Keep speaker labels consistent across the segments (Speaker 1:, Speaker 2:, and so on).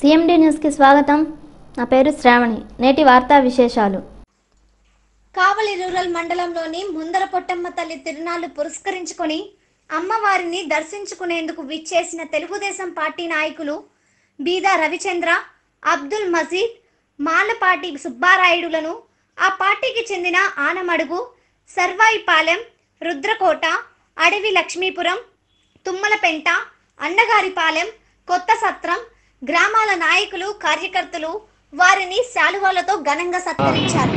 Speaker 1: CMD న్యూస్కి స్వాగతం నా పేరు శ్రావణి నేటి వార్తా విశేషాలు
Speaker 2: కావలి రూరల్ మండలంలోని ముందర పొట్టమ్మ తల్లి తిరునాళ్లు పురస్కరించుకొని అమ్మవారిని దర్శించుకునేందుకు విచ్చేసిన తెలుగుదేశం పార్టీ నాయకులు బీదా రవిచంద్ర అబ్దుల్ మజీద్ మాలపాటి సుబ్బారాయుడులను ఆ పార్టీకి చెందిన ఆనమడుగు సర్వాయిపాలెం రుద్రకోట అడవి లక్ష్మీపురం తుమ్మలపెంట అన్నగారిపాలెం కొత్త సత్రం గ్రామాల నాయకులు కార్యకర్తలు వారిని శాలువాలతో ఘనంగా సత్కరించారు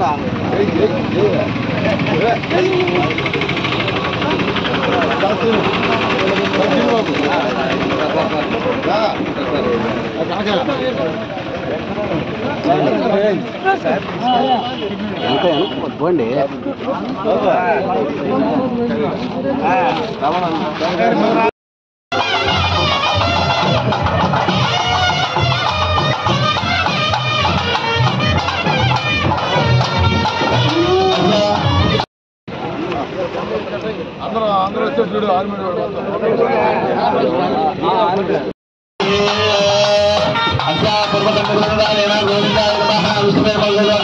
Speaker 3: పోండి
Speaker 4: అందరూ అందరూ వచ్చారు చూడు ఆర్మీ వాడు మొత్తం
Speaker 3: అద్యా పూర్వకండ గోవిందాయ నమః విష్ణువే భగవాన్